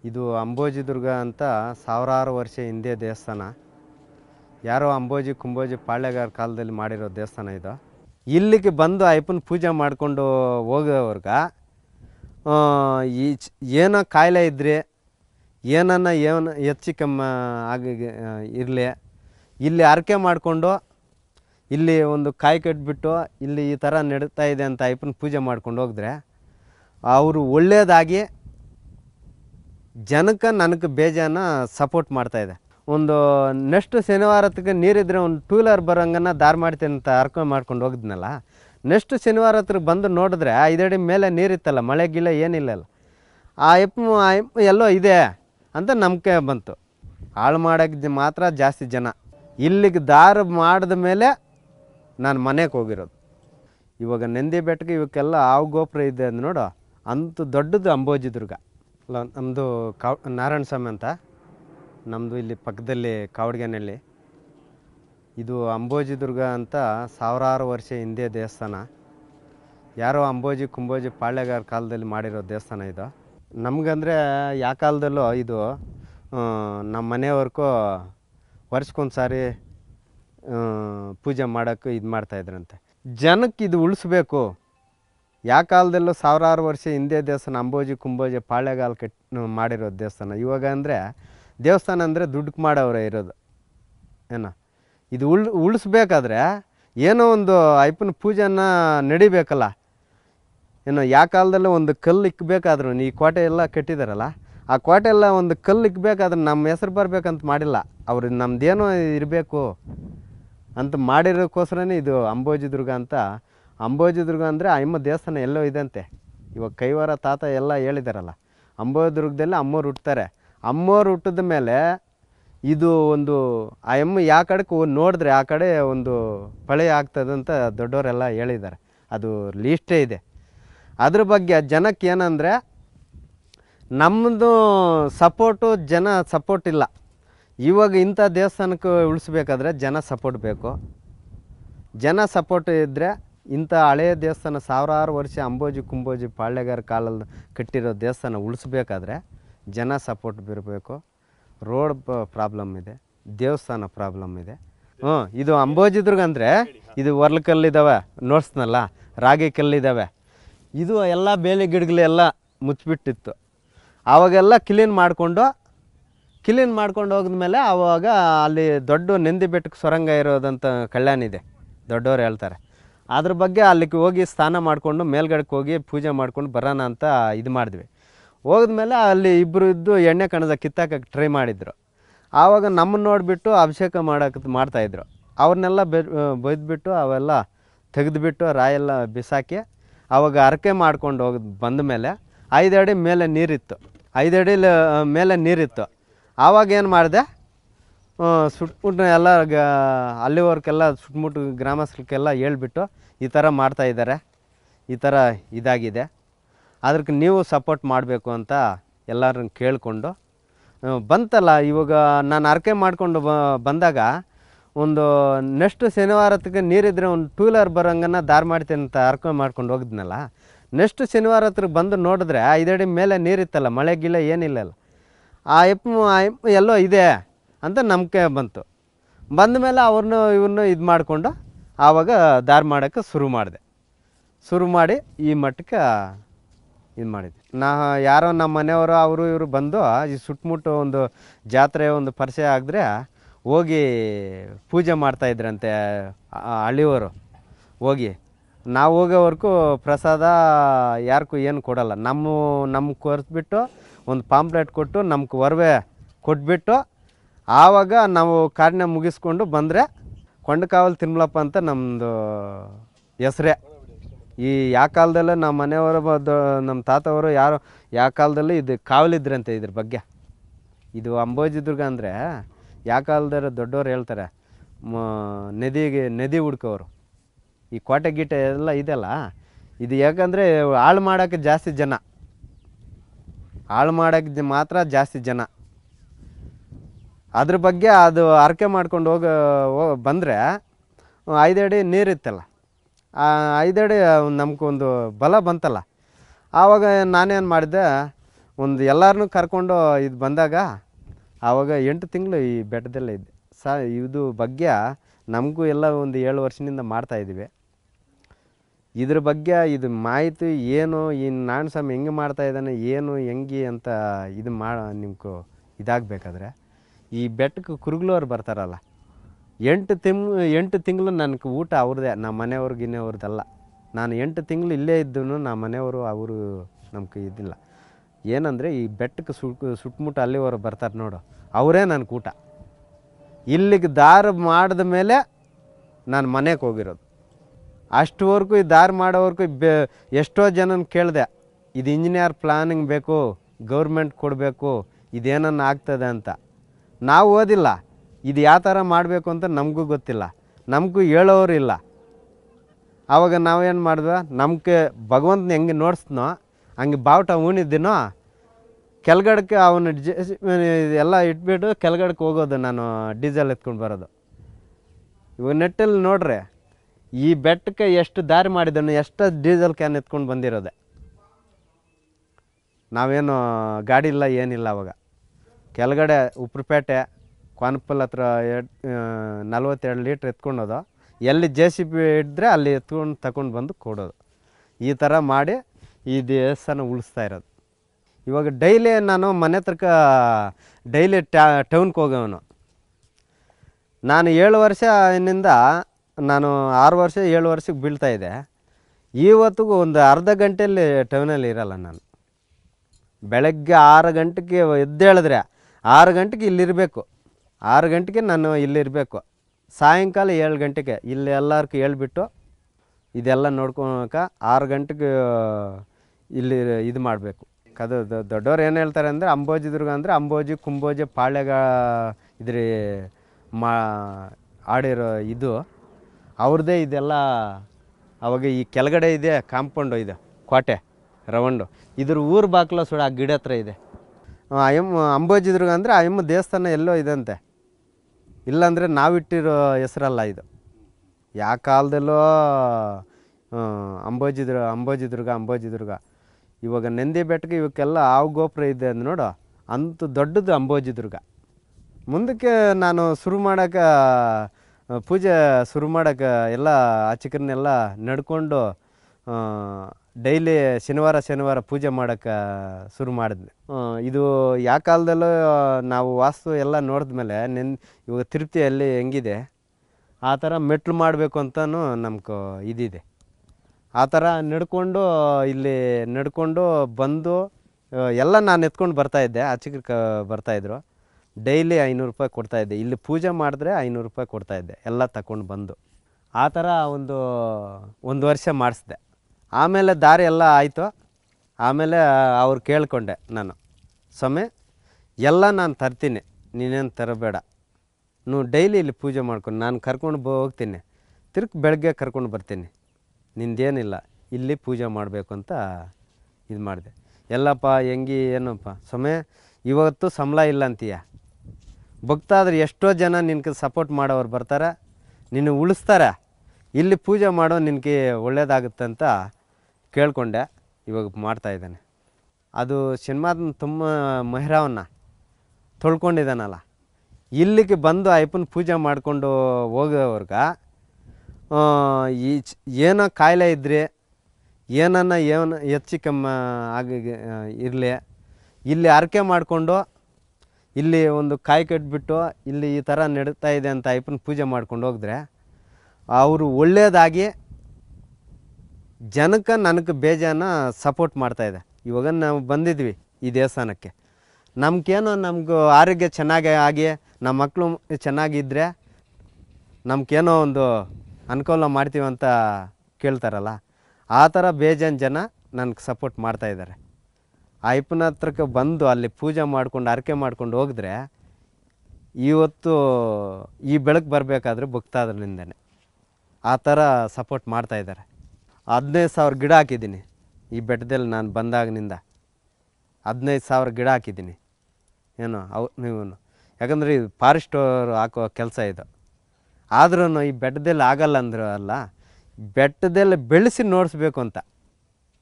ಇದು ಅಂಬೋಜಿ ದುರ್ಗ ಅಂತ ಸಾವಿರಾರು ವರ್ಷ ಹಿಂದೆ ದೇವಸ್ಥಾನ ಯಾರೋ ಅಂಬೋಜಿ ಕುಂಬೋಜಿ ಪಾಳ್ಯಗಾರ ಕಾಲದಲ್ಲಿ ಮಾಡಿರೋ ದೇವಸ್ಥಾನ ಇದು ಇಲ್ಲಿಗೆ ಬಂದು ಅಯ್ಯಪ್ಪನ ಪೂಜೆ ಮಾಡಿಕೊಂಡು ಹೋಗೋವ್ರಿಗೆ ಆ, ಈ ಚ್- ಏನೋ ಕಾಯಿಲೆ ಇದ್ದರೆ ಏನನ್ನ ಏನು ಹೆಚ್ಚು ಕಮ್ಮ ಆಗಿ ಇರಲಿ ಇಲ್ಲಿ ಆರಕೆ ಮಾಡಿಕೊಂಡು ಇಲ್ಲಿ ಒಂದು ಕಾಯಿ ಕಟ್ಬಿಟ್ಟು ಇಲ್ಲಿ ಈ ಥರ ನಡೀತಾ ಇದೆ ಅಂತ ಅಯ್ಯಪ್ಪನ ಪೂಜೆ ಮಾಡ್ಕೊಂಡು ಹೋಗಿದ್ರೆ ಅವರು ಒಳ್ಳೆಯದಾಗಿ ಜನಕ್ಕೆ ನನಗೆ ಬೇಜಾನ ಸಪೋರ್ಟ್ ಮಾಡ್ತಾ ಇದೆ ಒಂದು ನೆಕ್ಸ್ಟ್ ಶನಿವಾರಕ್ಕೆ ನೀರಿದ್ರೆ ಒಂದು ಟೂ ವೀಲರ್ ಬರೋಂಗನ್ನ ದಾರಿ ಮಾಡ್ತೀನಿ ಅಂತ ಹರ್ಕೊಂಡು ಮಾಡ್ಕೊಂಡು ಹೋಗಿದ್ನಲ್ಲ ನೆಕ್ಸ್ಟ್ ಶನಿವಾರ ಹತ್ರ ಬಂದು ನೋಡಿದ್ರೆ ಐದಡಿ ಮೇಲೆ ನೀರಿತ್ತಲ್ಲ ಮಳೆ ಗಿಳೆ ಏನಿಲ್ಲಲ್ಲ ಆ ಎಪ್ಪು ಆ ಎಪ್ಪು ಎಲ್ಲೋ ಇದೆ ಅಂತ ನಂಬಿಕೆ ಬಂತು ಹಾಳು ಮಾಡೋಕ್ಕೆ ಮಾತ್ರ ಜಾಸ್ತಿ ಜನ ಇಲ್ಲಿಗೆ ದಾರಿ ಮಾಡಿದ ಮೇಲೆ ನಾನು ಮನೆಗೆ ಹೋಗಿರೋದು ಇವಾಗ ನಂದಿ ಬೆಟ್ಟಕ್ಕೆ ಇವಕ್ಕೆಲ್ಲ ಹಾವು ಗೋಪುರ ಇದೆ ಅಂದ್ ನೋಡು ಅಂತು ದೊಡ್ಡದು ಅಂಬೋಜಿ ದುರ್ಗ ಅಲ್ಲ ನಮ್ಮದು ಕಾವ್ ನಾರಾಯಣ ಸ್ವಾಮಿ ಅಂತ ನಮ್ಮದು ಇಲ್ಲಿ ಪಕ್ಕದಲ್ಲಿ ಕಾವಡ್ಗೆನಹಳ್ಳಿ ಇದು ಅಂಬೋಜಿ ದುರ್ಗ ಅಂತ ಸಾವಿರಾರು ವರ್ಷ ಹಿಂದೆ ದೇವಸ್ಥಾನ ಯಾರೋ ಅಂಬೋಜಿ ಕುಂಬೋಜಿ ಪಾಳ್ಯಗಾರ ಕಾಲದಲ್ಲಿ ಮಾಡಿರೋ ದೇವಸ್ಥಾನ ಇದು ನಮಗಂದರೆ ಯಾವ ಕಾಲದಲ್ಲೂ ಇದು ಆ, ನಮ್ಮ ಮನೆಯವ್ರಿಗೂ ವರ್ಷಕ್ಕೊಂದು ಸಾರಿ ಆ, ಪೂಜೆ ಮಾಡೋಕ್ಕೆ ಇದು ಮಾಡ್ತಾಯಿದ್ರಂತೆ ಜನಕ್ಕೆ ಇದು ಉಳಿಸ್ಬೇಕು ಯಾವ ಕಾಲದಲ್ಲೂ ಸಾವಿರಾರು ವರ್ಷ ಹಿಂದೆ ದೇವಸ್ಥಾನ ಅಂಬೋಜಿ ಕುಂಬೋಜಿ ಪಾಳ್ಯಗಾಲ ಕಟ್ ಮಾಡಿರೋ ದೇವಸ್ಥಾನ ಇವಾಗ ಅಂದರೆ ದೇವಸ್ಥಾನ ಅಂದರೆ ದುಡ್ಡು ಮಾಡೋರೇ ಇರೋದು ಏನೋ ಇದು ಉಳ್ ಉಳಿಸ್ಬೇಕಾದ್ರೆ ಏನೋ ಒಂದು ಅಯ್ಯಪ್ಪನ ಪೂಜೆನ ನಡಿಬೇಕಲ್ಲ ಏನೋ ಯಾವ ಕಾಲದಲ್ಲೂ ಒಂದು ಕಲ್ಲು ಇಕ್ಕಬೇಕಾದ್ರೂ ಈ ಕೋಟೆ ಎಲ್ಲ ಕಟ್ಟಿದಾರಲ್ಲ ಆ ಕೋಟೆ ಎಲ್ಲ ಒಂದು ಕಲ್ಲು ಇಕ್ಕಬೇಕಾದ್ರೆ ನಮ್ಮ ಹೆಸರು ಬರ್ಬೇಕಂತ ಮಾಡಿಲ್ಲ ಅವ್ರು ನಮ್ದೇನೋ ಇರಬೇಕು ಅಂತ ಮಾಡಿರೋಕ್ಕೋಸ್ಕರನೇ ಇದು ಅಂಬೋಜಿ ದುರ್ಗ ಅಂತ ಅಂಬೋಜಿ ದುರ್ಗ ಅಂದರೆ ಅಮ್ಮ ದೇವಸ್ಥಾನ ಎಲ್ಲೋ ಇದಂತೆ ಇವಾಗ ಕೈವಾರ ತಾತ ಎಲ್ಲ ಹೇಳಿದಾರಲ್ಲ ಅಂಬೋಜಿ ದುರ್ಗದಲ್ಲಿ ಅಮ್ಮೋರು ಹುಟ್ತಾರೆ ಅಮ್ಮೋರು ಹುಟ್ಟಿದ ಮೇಲೆ ಇದು ಒಂದು ಆ ಎಮ್ಮು ಯಾವ ಕಡೆಗೆ ಹೋಗ್ ನೋಡಿದ್ರೆ ಆ ಕಡೆ ಒಂದು ಪಳೆ ಆಗ್ತದಂತ ದೊಡ್ಡವರೆಲ್ಲ ಹೇಳಿದ್ದಾರೆ ಅದು ಲೀಸ್ಟೇ ಇದೆ ಅದ್ರ ಬಗ್ಗೆ ಜನಕ್ಕೆ ಏನಂದರೆ ನಮ್ಮದು ಸಪೋರ್ಟು ಜನ ಸಪೋರ್ಟ್ ಇಲ್ಲ ಇವಾಗ ಇಂಥ ದೇವಸ್ಥಾನಕ್ಕೆ ಉಳಿಸ್ಬೇಕಾದ್ರೆ ಜನ ಸಪೋರ್ಟ್ ಬೇಕು ಜನ ಸಪೋರ್ಟ್ ಇದ್ದರೆ ಇಂಥ ಹಳೆಯ ದೇವಸ್ಥಾನ ಸಾವಿರಾರು ವರ್ಷ ಅಂಬೋಜಿ ಕುಂಬೋಜಿ ಪಾಳ್ಯಗಾರ ಕಾಲಲ್ಲಿ ಕಟ್ಟಿರೋ ದೇವಸ್ಥಾನ ಉಳಿಸ್ಬೇಕಾದ್ರೆ ಜನ ಸಪೋರ್ಟ್ ಬರಬೇಕು ರೋಡ್ ಪ್ರಾಬ್ಲಮ್ ಇದೆ ದೇವಸ್ಥಾನ ಪ್ರಾಬ್ಲಮ್ ಇದೆ ಹ್ಞೂ ಇದು ಅಂಬೋಜಿ ದುರ್ಗ ಅಂದರೆ ಇದು ವರ್ಲ್ ಕಲ್ಲಿದ್ದಾವೆ ನೋಡ್ಸ್ನಲ್ಲ ರಾಗಿ ಕಲ್ಲಿದ್ದಾವೆ ಇದು ಎಲ್ಲ ಬೇಲಿ ಗಿಡಗಳೆಲ್ಲ ಮುಚ್ಚಿಬಿಟ್ಟಿತ್ತು ಆವಾಗೆಲ್ಲ ಕ್ಲೀನ್ ಮಾಡಿಕೊಂಡು ಕ್ಲೀನ್ ಮಾಡ್ಕೊಂಡು ಹೋದ್ಮೇಲೆ ಆವಾಗ ಅಲ್ಲಿ ದೊಡ್ಡ ನಂದಿ ಬೆಟ್ಟಕ್ಕೆ ಸೊರಂಗ ಇರೋದಂತ ಕಲ್ಯಾಣ ಇದೆ ದೊಡ್ಡವ್ರು ಹೇಳ್ತಾರೆ ಅದ್ರ ಬಗ್ಗೆ ಅಲ್ಲಿಗೆ ಹೋಗಿ ಸ್ನಾನ ಮಾಡಿಕೊಂಡು ಮೇಲ್ಗಡೆಗೆ ಹೋಗಿ ಪೂಜೆ ಮಾಡ್ಕೊಂಡು ಬರೋಣ ಅಂತ ಇದು ಮಾಡಿದ್ವಿ ಹೋದ್ಮೇಲೆ ಅಲ್ಲಿ ಇಬ್ಬರು ಇದ್ದು ಎಣ್ಣೆ ಕಣದ ಕಿತ್ತಾಕಕ್ಕೆ ಟ್ರೈ ಮಾಡಿದ್ರು ಆವಾಗ ನಮ್ಮನ್ನು ನೋಡಿಬಿಟ್ಟು ಅಭಿಷೇಕ ಮಾಡೋಕೆ ಮಾಡ್ತಾಯಿದ್ರು ಅವ್ರನ್ನೆಲ್ಲ ಬೆ ಬೈದ್ಬಿಟ್ಟು ಅವೆಲ್ಲ ತೆಗೆದುಬಿಟ್ಟು ರಾಯೆಲ್ಲ ಬಿಸಾಕಿ ಆವಾಗ ಹರಕೆ ಮಾಡ್ಕೊಂಡು ಹೋಗಿ ಬಂದ ಮೇಲೆ ಐದು ಅಡಿ ಮೇಲೆ ನೀರಿತ್ತು ಐದು ಅಡಿ ಮೇಲೆ ನೀರಿತ್ತು ಆವಾಗ ಏನು ಮಾಡಿದೆ ಸುಟ್ಬಿಟ್ಟು ಎಲ್ಲ ಗ ಅಲ್ಲಿವರೆಗೆಲ್ಲ ಸುಟ್ಬಿಟ್ಟು ಗ್ರಾಮಸ್ಥರಿಗೆಲ್ಲ ಹೇಳ್ಬಿಟ್ಟು ಈ ಥರ ಮಾಡ್ತಾ ಇದ್ದಾರೆ ಈ ಥರ ಇದಾಗಿದೆ ಅದಕ್ಕೆ ನೀವು ಸಪೋರ್ಟ್ ಮಾಡಬೇಕು ಅಂತ ಎಲ್ಲರನ್ನ ಕೇಳಿಕೊಂಡು ಬಂತಲ್ಲ ಇವಾಗ ನಾನು ಅರ್ಕೆ ಮಾಡಿಕೊಂಡು ಬ ಬಂದಾಗ ಒಂದು ನೆಕ್ಸ್ಟ್ ಶನಿವಾರಕ್ಕೆ ನೀರಿದ್ರೆ ಒಂದು ಟೂ ವೀಲರ್ ಬರೋಂಗನ್ನ ದಾರಿ ಮಾಡ್ತೀನಿ ಅಂತ ಹರ್ಕೆ ಮಾಡ್ಕೊಂಡು ಹೋಗಿದ್ನಲ್ಲ ನೆಕ್ಸ್ಟ್ ಶನಿವಾರ ಹತ್ರ ಬಂದು ನೋಡಿದ್ರೆ ಐದಡಿ ಮೇಲೆ ನೀರಿತ್ತಲ್ಲ ಮಳೆ ಗಿಳೆ ಏನಿಲ್ಲಲ್ಲ ಆ ಎಪ್ಪು ಆ ಎಪ್ಪು ಎಲ್ಲೋ ಇದೆ ಅಂತ ನಂಬಿಕೆ ಬಂತು ಬಂದ ಮೇಲೆ ಅವ್ರನ್ನೂ ಇವ್ರನ್ನೂ ಇದು ಮಾಡಿಕೊಂಡು ಆವಾಗ ದಾರಿ ಮಾಡೋಕ್ಕೆ ಶುರು ಮಾಡಿದೆ ಶುರು ಮಾಡಿ ಈ ಮಟ್ಟಕ್ಕೆ ಇದು ಮಾಡಿದ್ವಿ ನಾ ಯಾರೋ ನಮ್ಮ ಮನೆಯವರು ಅವರು ಇವರು ಬಂದು ಈ ಸುತ್ತಮುತ್ತ ಒಂದು ಜಾತ್ರೆ ಒಂದು ಪರಿಚಯ ಆಗಿದ್ರೆ ಹೋಗಿ ಪೂಜೆ ಮಾಡ್ತಾಯಿದ್ರಂತೆ ಹಳ್ಳಿಯವರು ಹೋಗಿ ನಾವು ಹೋಗೋವರೆಗೂ ಪ್ರಸಾದ ಯಾರಿಗೂ ಏನು ಕೊಡಲ್ಲ ನಮ್ಮ ನಮ್ಗೆ ಕೊರ್ಸ್ಬಿಟ್ಟು ಒಂದು ಪಾಂಪ್ಲೆಟ್ ಕೊಟ್ಟು ನಮ್ಗೆ ಒರವೆ ಕೊಟ್ಬಿಟ್ಟು ಆವಾಗ ನಾವು ಕಾರ್ಯ ಮುಗಿಸ್ಕೊಂಡು ಬಂದರೆ ಕೊಂಡಕಾವಲು ತಿನ್ಮಲಪ್ಪ ಅಂತ ನಮ್ಮದು ಹೆಸ್ರೇ ಈ ಯಾವ ಕಾಲದಲ್ಲೂ ನಮ್ಮ ಮನೆಯವರು ಬ- ನಮ್ಮ ತಾತವರು ಯಾರು ಯಾವ ಕಾಲದಲ್ಲೂ ಇದು ಕಾವಲಿದ್ರಂತೆ ಇದ್ರ ಬಗ್ಗೆ ಇದು ಅಂಬೋಜಿ ದುರ್ಗ ಅಂದರೆ ಯಾವ ಕಾಲದಲ್ಲಿ ದೊಡ್ಡವ್ರು ಹೇಳ್ತಾರೆ ಮ ನದಿಗೆ ನದಿ ಹುಡ್ಕೋರು ಈ ಕೋಟೆ ಗೀಟೆ ಎಲ್ಲ ಇದೆಲ್ಲ ಇದು ಯಾಕಂದರೆ ಹಾಳು ಮಾಡೋಕ್ಕೆ ಜಾಸ್ತಿ ಜನ ಹಾಳು ಮಾಡೋಕ್ಕೆ ಮಾತ್ರ ಜಾಸ್ತಿ ಜನ ಅದ್ರ ಬಗ್ಗೆ ಅದು ಹರಕೆ ಮಾಡ್ಕೊಂಡು ಹೋಗೋ ಹೋ- ಬಂದರೆ ಐದಡಿ ನೀರಿತ್ತಲ್ಲ ಆ ಐದಡಿ ನಮ್ಗೊಂದು ಬಲ ಬಂತಲ್ಲ ಆವಾಗ ನಾನೇನು ಮಾಡಿದೆ ಒಂದು ಎಲ್ಲರನ್ನೂ ಕರ್ಕೊಂಡು ಇದು ಬಂದಾಗ ಆವಾಗ ಎಂಟು ತಿಂಗಳು ಈ ಬೆಟ್ಟದಲ್ಲೇ ಇದ್ದೆ ಸ ಇದು ಬಗ್ಗೆ ನಮಗೂ ಎಲ್ಲ ಒಂದು ಏಳು ವರ್ಷದಿಂದ ಮಾಡ್ತಾಯಿದ್ದೀವಿ ಇದ್ರ ಬಗ್ಗೆ ಇದು ಮಾಹಿತಿ ಏನು ಈ ನಾರಾಯಣ ಸ್ವಾಮಿ ಹೆಂಗೆ ಮಾಡ್ತಾ ಇದ್ದಾನೆ ಏನು ಹೆಂಗೆ ಅಂತ ಇದು ಮಾ ನಿಮ್ಗೆ ಇದಾಗಬೇಕಾದ್ರೆ ಈ ಬೆಟ್ಟಕ್ಕೆ ಕುರುಗ್ಲೋರು ಬರ್ತಾರಲ್ಲ ಎಂಟು ತಿಂಗ್ ಎಂಟು ತಿಂಗಳು ನನಗೆ ಊಟ ಅವ್ರದ್ದೇ ನಮ್ಮ ಮನೆಯವ್ರು ಗಿನ್ನೆಯವ್ರದ್ದಲ್ಲ ನಾನು ಎಂಟು ತಿಂಗಳು ಇಲ್ಲೇ ಇದ್ದು ನಮ್ಮ ಮನೆಯವರು ಅವರು ನಮ್ಗೆ ಇದಿಲ್ಲ ಏನಂದರೆ ಈ ಬೆಟ್ಟಕ್ಕೆ ಸುಟ್ ಸುಟ್ಮುಟ್ಟು ಅಲ್ಲಿವರೆಗೆ ಬರ್ತಾರೆ ನೋಡು ಅವರೇ ನನಗೆ ಊಟ ಇಲ್ಲಿಗೆ ದಾರಿ ಮಾಡಿದ ಮೇಲೆ ನಾನು ಮನೆಗೆ ಹೋಗಿರೋದು ಅಷ್ಟುವರೆಗೂ ಈ ದಾರಿ ಮಾಡೋವರೆಗೂ ಬೆ ಎಷ್ಟೋ ಜನನ ಕೇಳಿದೆ ಇದು ಇಂಜಿನಿಯರ್ ಪ್ಲಾನಿಂಗ್ ಬೇಕು ಗೌರ್ಮೆಂಟ್ ಕೊಡಬೇಕು ಇದೇನನ್ನ ಆಗ್ತದೆ ಅಂತ ನಾವು ಓದಿಲ್ಲ ಇದು ಯಾವ ಥರ ಮಾಡಬೇಕು ಅಂತ ನಮಗೂ ಗೊತ್ತಿಲ್ಲ ನಮಗೂ ಹೇಳೋರು ಇಲ್ಲ ಆವಾಗ ನಾವೇನು ಮಾಡಿದ್ವಿ ನಮ್ಗೆ ಭಗವಂತನ ಹೆಂಗೆ ನೋಡಿಸ್ನೋ ಹಂಗೆ ಬಾವುಟ ಉಣಿದ್ದೀನೋ ಕೆಳಗಡೆಗೆ ಅವನು ಜೆ ಎಲ್ಲ ಇಟ್ಬಿಟ್ಟು ಕೆಳಗಡೆಗೆ ಹೋಗೋದು ನಾನು ಡೀಸೆಲ್ ಎತ್ಕೊಂಡು ಬರೋದು ಇವಾಗ ನೆಟ್ಟಲ್ಲಿ ನೋಡ್ರಿ ಈ ಬೆಟ್ಟಕ್ಕೆ ಎಷ್ಟು ದಾರಿ ಮಾಡಿದನು ಎಷ್ಟು ಡೀಸೆಲ್ ಕ್ಯಾನ್ ಎತ್ಕೊಂಡು ಬಂದಿರೋದೆ ನಾವೇನು ಗಾಡಿ ಇಲ್ಲ ಏನಿಲ್ಲ ಅವಾಗ ಕೆಳಗಡೆ ಉಪ್ರಪೇಟೆ ಕ್ವಾನಪಲ್ ಹತ್ರ ಎರಡು ನಲ್ವತ್ತೆರಡು ಲೀಟ್ರ್ ಎತ್ಕೊಂಡೋದು ಎಲ್ಲಿ ಜೆ ಸಿ ಬಿ ಇದ್ದರೆ ಅಲ್ಲಿ ಎತ್ಕೊಂಡು ತಗೊಂಡು ಬಂದು ಕೊಡೋದು ಈ ಥರ ಮಾಡಿ ಈ ದೇವಸ್ಥಾನ ಉಳಿಸ್ತಾ ಇರೋದು ಇವಾಗ ಡೈಲಿ ನಾನು ಮನೆ ಹತ್ರಕ್ಕೆ ಡೈಲಿ ಟ್ಯಾ ಟೌನ್ಗೆ ಹೋಗೋನು ನಾನು ಏಳು ವರ್ಷದಿಂದ ನಾನು ಆರು ವರ್ಷ ಏಳು ವರ್ಷಕ್ಕೆ ಬೀಳ್ತಾ ಇದ್ದೆ ಇವತ್ತಿಗೂ ಒಂದು ಅರ್ಧ ಗಂಟೆಯಲ್ಲಿ ಟೌನಲ್ಲಿ ಇರಲ್ಲ ನಾನು ಬೆಳಗ್ಗೆ ಆರು ಗಂಟೆಗೆ ಎದ್ದೇಳಿದ್ರೆ ಆರು ಗಂಟೆಗೆ ಇಲ್ಲಿರಬೇಕು ಆರು ಗಂಟೆಗೆ ನಾನು ಇಲ್ಲಿರಬೇಕು ಸಾಯಂಕಾಲ ಏಳು ಗಂಟೆಗೆ ಇಲ್ಲಿ ಎಲ್ಲರಿಗೂ ಹೇಳ್ಬಿಟ್ಟು ಇದೆಲ್ಲ ನೋಡ್ಕೊಳಕ ಆರು ಗಂಟೆಗೆ ಇಲ್ಲಿ ಇದು ಮಾಡಬೇಕು ಅದು ದೊ- ದೊಡ್ಡವ್ರು ಏನು ಹೇಳ್ತಾರೆ ಅಂದರೆ ಅಂಬೋಜಿ ದುರ್ಗ ಅಂದರೆ ಅಂಬೋಜಿ ಕುಂಬೋಜಿ ಪಾಳ್ಯಗ ಇದ್ರ ಮಾ ಆಡಿರೋ ಇದು ಅವ್ರದ್ದೇ ಇದೆಲ್ಲ ಅವಾಗ ಈ ಕೆಳಗಡೆ ಇದೆ ಕಾಂಪೌಂಡು ಇದೆ ಕೋಟೆ ರವಂಡು ಇದ್ರ ಊರು ಬಾಕ್ಲ ಸುಡ ಆ ಗಿಡ ಹತ್ರ ಇದೆ ಆ ಅಯ್ಯಮ್ಮ ಅಂಬೋಜಿ ದುರ್ಗ ಅಂದರೆ ಅಯ್ಯಮ್ಮ ದೇವಸ್ಥಾನ ಎಲ್ಲೋ ಇದಂತೆ ಇಲ್ಲಾಂದರೆ ನಾವಿಟ್ಟಿರೋ ಹೆಸರಲ್ಲ ಇದು ಯಾವ ಕಾಲದಲ್ಲೋ ಆ, ಅಂಬೋಜಿ ದುರ್ಗ ಅಂಬೋಜಿ ದುರ್ಗ ಅಂಬೋಜಿ ದುರ್ಗ ಇವಾಗ ನಂದಿ ಬೆಟ್ಟಕ್ಕೆ ಇವಕ್ಕೆಲ್ಲ ಆವು ಗೋಪುರ ಇದೆ ಅಂದ್ ನೋಡು ಅಂಥ ದೊಡ್ಡದು ಅಂಬೋಜಿ ದುರ್ಗ ಮುಂದಕ್ಕೆ ನಾನು ಶುರು ಮಾಡೋಕೆ ಆ, ಪೂಜೆ ಶುರು ಮಾಡೋಕೆ ಎಲ್ಲ ಆಚಕರನ್ನೆಲ್ಲ ನಡ್ಕೊಂಡು ಡೈಲಿ ಶನಿವಾರ ಶನಿವಾರ ಪೂಜೆ ಮಾಡೋಕೆ ಶುರು ಮಾಡಿದ್ವಿ ಆ, ಇದು ಯಾವ ಕಾಲದಲ್ಲೂ ನಾವು ವಾಸ್ತು ಎಲ್ಲ ನೋಡಿದ್ಮೇಲೆ ನೆನ್ ಇವಾಗ ತಿರುಪತಿಯಲ್ಲಿ ಹೆಂಗಿದೆ ಆ ಥರ ಮೆಟ್ಲು ಮಾಡಬೇಕು ಅಂತಲೂ ನಮ್ಗೆ ಇದಿದೆ ಆ ಥರ ನಡ್ಕೊಂಡು ಇಲ್ಲಿ ನಡ್ಕೊಂಡು ಬಂದು ಆ, ಎಲ್ಲ ನಾನು ಎತ್ಕೊಂಡು ಬರ್ತಾಯಿದ್ದೆ ಆಚೆಗೆ ಕ ಬರ್ತಾಯಿದ್ರು ಡೈಲಿ ಐನೂರು ರೂಪಾಯಿ ಕೊಡ್ತಾಯಿದ್ದೆ ಇಲ್ಲಿ ಪೂಜೆ ಮಾಡಿದ್ರೆ ಐನೂರು ರೂಪಾಯಿ ಕೊಡ್ತಾಯಿದ್ದೆ ಎಲ್ಲ ತಗೊಂಡು ಬಂದು ಆ ಥರ ಒಂದು ಒಂದು ವರ್ಷ ಮಾಡಿಸ್ದೆ ಆಮೇಲೆ ದಾರಿ ಎಲ್ಲ ಆಯಿತು ಆಮೇಲೆ ಅವ್ರು ಕೇಳಿಕೊಂಡೆ ನಾನು ಸ್ವಾಮಿ ಎಲ್ಲ ನಾನು ತರ್ತೀನಿ ನೀನೇನು ತರಬೇಡ ನೀವು ಡೈಲಿ ಇಲ್ಲಿ ಪೂಜೆ ಮಾಡ್ಕೊಂಡು ನಾನು ಕರ್ಕೊಂಡು ಬ ಹೋಗ್ತೀನಿ ತಿರ್ಗಿ ಬೆಳಗ್ಗೆ ಕರ್ಕೊಂಡು ಬರ್ತೀನಿ ನಿಂದೇನಿಲ್ಲ ಇಲ್ಲಿ ಪೂಜೆ ಮಾಡಬೇಕು ಅಂತ ಇದು ಮಾಡಿದೆ ಎಲ್ಲಪ್ಪ ಹೆಂಗೆ ಏನಪ್ಪ ಸ್ವಾಮಿ ಇವತ್ತು ಸಂಬಳ ಇಲ್ಲ ಅಂತೀಯ ಭಕ್ತಾದ್ರೆ ಎಷ್ಟೋ ಜನ ನಿನ್ಗೆ ಸಪೋರ್ಟ್ ಮಾಡೋರು ಬರ್ತಾರೆ ನಿನ್ನ ಉಳಿಸ್ತಾರೆ ಇಲ್ಲಿ ಪೂಜೆ ಮಾಡೋ ನಿನಗೆ ಒಳ್ಳೇದಾಗುತ್ತೆ ಅಂತ ಕೇಳಿಕೊಂಡೆ ಇವಾಗ ಮಾಡ್ತಾ ಇದ್ದಾನೆ ಅದು ಸಿನಿಮಾದ ತುಂಬ ಮೆಹ್ರಾವನ್ನ ತೊಳ್ಕೊಂಡಿದ್ದಾನಲ್ಲ ಇಲ್ಲಿಗೆ ಬಂದು ಅಯ್ಯಪ್ಪನ ಪೂಜೆ ಮಾಡಿಕೊಂಡು ಹೋಗೋವ್ರಿಗೆ ಆ, ಈ ಚ್- ಏನೋ ಕಾಯಿಲೆ ಇದ್ದರೆ ಏನನ್ನ ಏನು ಹೆಚ್ಚು ಕಮ್ಮ ಆಗಿ ಇರಲಿ ಇಲ್ಲಿ ಅರಕೆ ಮಾಡಿಕೊಂಡು ಇಲ್ಲಿ ಒಂದು ಕಾಯಿ ಕಟ್ಬಿಟ್ಟು ಇಲ್ಲಿ ಈ ಥರ ನಡೀತಾ ಇದೆ ಅಂತ ಅಯ್ಯಪ್ಪನ ಪೂಜೆ ಮಾಡ್ಕೊಂಡು ಹೋಗಿದ್ರೆ ಅವರು ಒಳ್ಳೆಯದಾಗಿ ಜನಕ್ಕೆ ನನಗೆ ಬೇಜಾನ ಸಪೋರ್ಟ್ ಮಾಡ್ತಾಯಿದೆ ಇವಾಗ ನಾವು ಬಂದಿದ್ವಿ ಈ ದೇವಸ್ಥಾನಕ್ಕೆ ನಮ್ಗೇನೋ ನಮ್ಗೆ ಆರೋಗ್ಯ ಚೆನ್ನಾಗಿ ಆಗಿ ನಮ್ಮ ಮಕ್ಕಳು ಚೆನ್ನಾಗಿದ್ದರೆ ನಮ್ಗೇನೋ ಒಂದು ಅನುಕೂಲ ಮಾಡ್ತೀವಿ ಅಂತ ಕೇಳ್ತಾರಲ್ಲ ಆ ಥರ ಬೇಜಾನ್ ಜನ ನನಗೆ ಸಪೋರ್ಟ್ ಮಾಡ್ತಾಯಿದ್ದಾರೆ ಅಯ್ಯಪ್ಪನ ಹತ್ರಕ್ಕೆ ಬಂದು ಅಲ್ಲಿ ಪೂಜೆ ಮಾಡ್ಕೊಂಡು ಅರಕೆ ಮಾಡ್ಕೊಂಡು ಹೋಗಿದ್ರೆ ಇವತ್ತು ಈ ಬೆಳಕು ಬರಬೇಕಾದ್ರೆ ಭಕ್ತಾದ್ರಿಂದನೇ ಆ ಥರ ಸಪೋರ್ಟ್ ಮಾಡ್ತಾಯಿದ್ದಾರೆ ಹದಿನೈದು ಸಾವಿರ ಗಿಡ ಹಾಕಿದ್ದೀನಿ ಈ ಬೆಟ್ಟದಲ್ಲಿ ನಾನು ಬಂದಾಗಿನಿಂದ ಹದಿನೈದು ಸಾವಿರ ಗಿಡ ಹಾಕಿದ್ದೀನಿ ಏನು ಅವು ನೀವು ಯಾಕಂದರೆ ಇದು ಫಾರೆಸ್ಟ್ ಹಾಕೋ ಕೆಲಸ ಇದು ಆದ್ರೂ ಈ ಬೆಟ್ಟದಲ್ಲಿ ಆಗಲ್ಲ ಅಂದ್ರು ಅಲ್ಲ ಬೆಟ್ಟದಲ್ಲಿ ಬೆಳೆಸಿ ನೋಡಿಸ್ಬೇಕು ಅಂತ